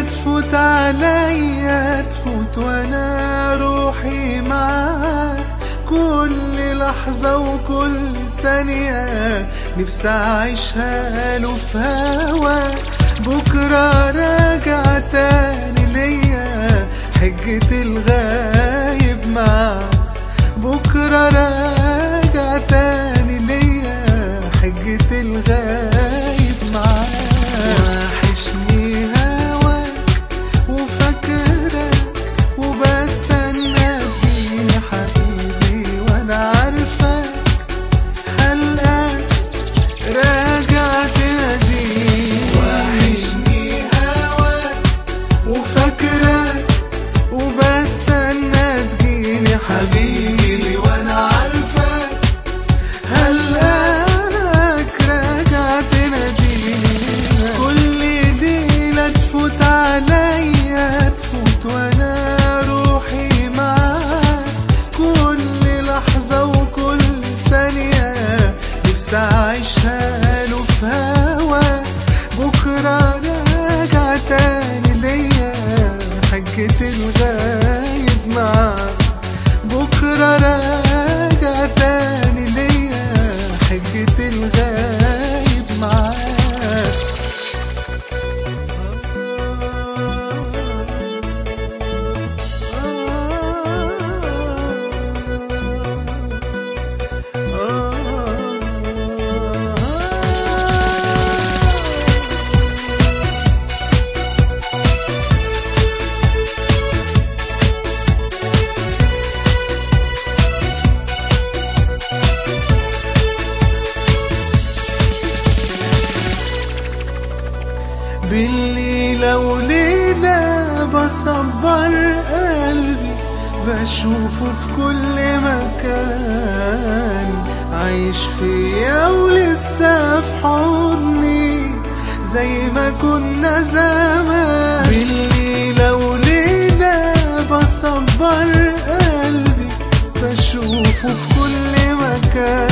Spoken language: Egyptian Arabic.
تفوت عليا تفوت وانا روحي معاك كل لحظة وكل ثانية نفسي أعيشها له في هواك بكرة راجع تاني ليا حجة الغايب معاك بكرة راجع تاني ليا حجة الغايب معاك وحشني هواك وفاكرك وبستنى تجيني حبيبي وانا عارفك حلقك راجع تناديني وحشني هواك وفاكرك وبستنى تجيني حبيبي وانا عارفك هلاك راجع تناديني كل ليلة تفوت عليا تفوت وانا روحي معاك كل لحظة وكل ثانية نفسي أعيشها له في هواك بكرة راجع تاني ليا حجة الغايب معاك بكرة راجع تاني ليا حجة الغايب معاك بالليلة وليلة بصبر قلبي بشوفه في كل مكان عايش فيا ولسه في حضني زي ما كنا زمان بالليلة وليلة بصبر قلبي بشوفه في كل مكان